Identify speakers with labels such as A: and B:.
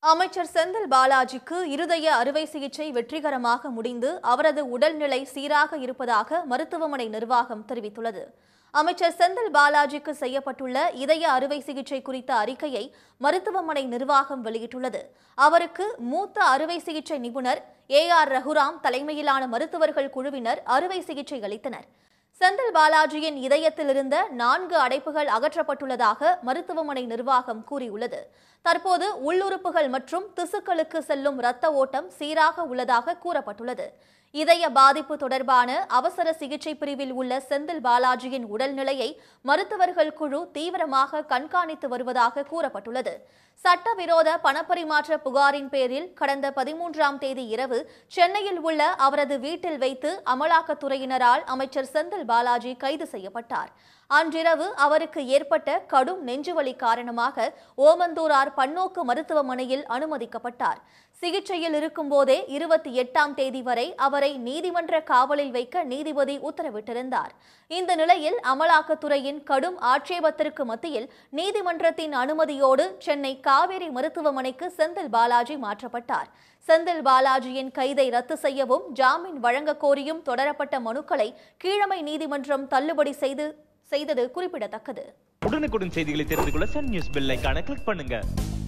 A: அமைச்சர் செந்தில் பாலாஜிக்கு இருதய அறுவை சிகிச்சை வெற்றிகரமாக முடிந்து அவரது உடல்நிலை சீராக இருப்பதாக மருத்துவமனை நிர்வாகம் தெரிவித்துள்ளது அமைச்சர் செந்தில் பாலாஜிக்கு செய்யப்பட்டுள்ள இதய அறுவை சிகிச்சை குறித்த அறிக்கையை மருத்துவமனை நிர்வாகம் வெளியிட்டுள்ளது அவருக்கு மூத்த அறுவை சிகிச்சை நிபுணர் ஏ ஆர் ரகுராம் தலைமையிலான மருத்துவர்கள் குழுவினர் அறுவை சிகிச்சை அளித்தனர் செந்தில் பாலாஜியின் இதயத்தில் இருந்த நான்கு அடைப்புகள் அகற்றப்பட்டுள்ளதாக மருத்துவமனை நிர்வாகம் கூறியுள்ளது தற்போது உள்ளுறுப்புகள் மற்றும் திசுக்களுக்கு செல்லும் இரத்த ஓட்டம் சீராக உள்ளதாக கூறப்பட்டுள்ளது இதய பாதிப்பு தொடர்பான அவசர சிகிச்சை பிரிவில் உள்ள செந்தில் பாலாஜியின் உடல்நிலையை மருத்துவர்கள் குழு தீவிரமாக கண்காணித்து வருவதாக கூறப்பட்டுள்ளது சட்டவிரோத பணப்பரிமாற்ற புகாரின் பேரில் கடந்த பதிமூன்றாம் தேதி இரவு சென்னையில் உள்ள அவரது வீட்டில் வைத்து அமலாக்கத்துறையினரால் அமைச்சர் செந்தில் பாலாஜி கைது செய்யப்பட்டார் அன்றிரவு அவருக்கு ஏற்பட்ட கடும் நெஞ்சுவலி காரணமாக ஓமந்தூரார் பன்னோக்கு மருத்துவமனையில் அனுமதிக்கப்பட்டார் சிகிச்சையில் இருக்கும்போதே இருபத்தி எட்டாம் தேதி வரை அவரை நீதிமன்ற காவலில் வைக்க நீதிபதி உத்தரவிட்டிருந்தார் இந்த நிலையில் அமலாக்கத்துறையின் கடும் ஆட்சேபத்திற்கு மத்தியில் நீதிமன்றத்தின் அனுமதியோடு சென்னை காவேரி மருத்துவமனைக்கு செந்தில் பாலாஜி மாற்றப்பட்டார் செந்தில் பாலாஜியின் கைதை ரத்து செய்யவும் ஜாமீன் வழங்க கோரியும் தொடரப்பட்ட மனுக்களை கீழமை நீதிமன்றம் தள்ளுபடி செய்து செய்தது குறிப்பிடத்தக்கது
B: உடனுக்குடன் செய்திகளை தெரிந்து கொள்ள சன் நியூஸ் பெல் ஐகானை கிளிக் பண்ணுங்க